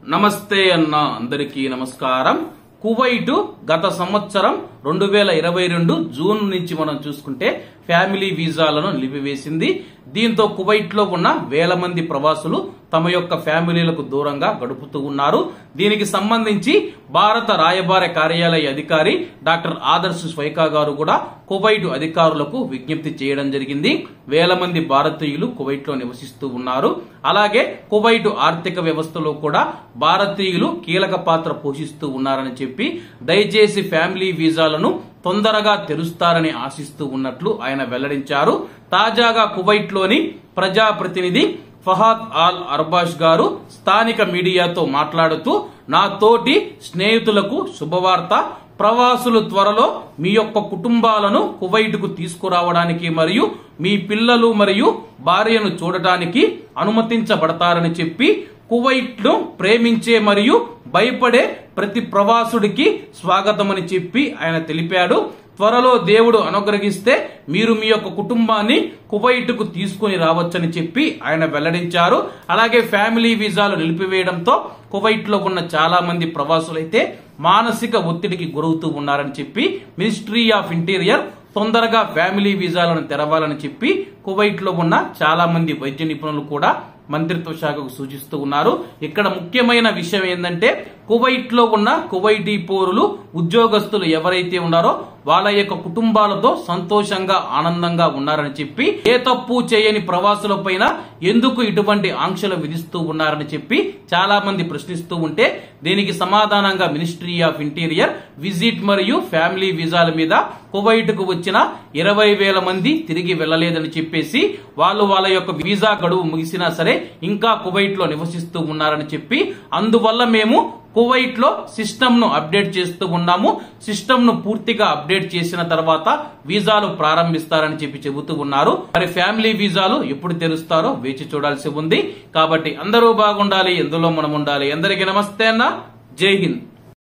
నమస్తే అన్న అందరికీ నమస్కారం కువైట్ గత సంవత్సరం రెండు వేల ఇరవై రెండు జూన్ నుంచి మనం చూసుకుంటే ఫ్యామిలీ వీసాలను నిలిపివేసింది దీంతో కువైట్ లో ఉన్న వేల మంది ప్రవాసులు తమ యొక్క ఫ్యామిలీలకు దూరంగా గడుపుతూ ఉన్నారు దీనికి సంబంధించి భారత రాయబార కార్యాలయ అధికారి డాక్టర్ ఆదర్శ్ స్వైకా గారు కూడా కువైట్ అధికారులకు విజ్ఞప్తి చేయడం జరిగింది వేల మంది భారతీయులు కువైట్ లో నివసిస్తూ ఉన్నారు అలాగే కువైట్ ఆర్థిక వ్యవస్థలో కూడా భారతీయులు కీలక పాత్ర పోషిస్తూ ఉన్నారని చెప్పి దయచేసి ఫ్యామిలీ వీసాలను తొందరగా తెరుస్తారని ఆశిస్తూ ఉన్నట్లు ఆయన వెల్లడించారు తాజాగా కువైట్ లోని ప్రజాప్రతినిధి ఫహాద్ ఆల్ అర్బాష్ గారు స్థానిక మీడియాతో మాట్లాడుతూ నా తోటి స్నేహితులకు శుభవార్త ప్రవాసులు త్వరలో మీ యొక్క కుటుంబాలను కువైట్కు తీసుకురావడానికి మరియు మీ పిల్లలు మరియు భార్యను చూడటానికి అనుమతించబడతారని చెప్పి కువైట్ ను ప్రేమించే మరియు భయపడే ప్రతి ప్రవాసుడికి స్వాగతమని చెప్పి ఆయన తెలిపాడు త్వరలో దేవుడు అనుగ్రహిస్తే మీరు మీ యొక్క కుటుంబాన్ని కువైట్ కు తీసుకుని రావచ్చని చెప్పి ఆయన వెల్లడించారు అలాగే ఫ్యామిలీ వీసాలు నిలిపివేయడంతో కువైట్ లో ఉన్న చాలా మంది ప్రవాసులైతే మానసిక ఒత్తిడికి గురవుతూ ఉన్నారని చెప్పి మినిస్ట్రీ ఆఫ్ ఇంటీరియర్ తొందరగా ఫ్యామిలీ వీసాలను తెరవాలని చెప్పి కువైట్ లో ఉన్న చాలా మంది వైద్య నిపుణులు కూడా మంత్రిత్వ శాఖకు సూచిస్తూ ఉన్నారు ఇక్కడ ముఖ్యమైన విషయం ఏంటంటే కువైట్ లో ఉన్న కువైటీ పౌరులు ఉద్యోగస్తులు ఎవరైతే ఉన్నారో వాళ్ళ యొక్క కుటుంబాలతో సంతోషంగా ఆనందంగా ఉన్నారని చెప్పి ఏ తప్పు చేయని ప్రవాసుల పైన ఎందుకు ఇటువంటి ఆంక్షలు విధిస్తూ ఉన్నారని చెప్పి చాలా మంది ప్రశ్నిస్తూ ఉంటే దీనికి సమాధానంగా మినిస్ట్రీ ఆఫ్ ఇంటీరియర్ విజిట్ మరియు ఫ్యామిలీ వీసాల మీద కువైట్ కు వచ్చిన ఇరవై వేల మంది తిరిగి వెళ్లలేదని చెప్పేసి వాళ్ళు వాళ్ళ యొక్క వీసా గడువు ముగిసినా సరే ఇంకా కువైట్ లో నివసిస్తూ ఉన్నారని చెప్పి అందువల్ల మేము కువైట్ లో సిస్టమ్ ను అప్డేట్ చేస్తూ ఉన్నాము సిస్టమ్ ను పూర్తిగా అప్డేట్ చేసిన తర్వాత వీసాలు ప్రారంభిస్తారని చెప్పి చెబుతూ ఉన్నారు మరి ఫ్యామిలీ వీసాలు ఎప్పుడు తెరుస్తారో వేచి చూడాల్సి ఉంది కాబట్టి అందరూ బాగుండాలి ఎందులో మనం ఉండాలి అందరికీ నమస్తే అన్న జై హింద్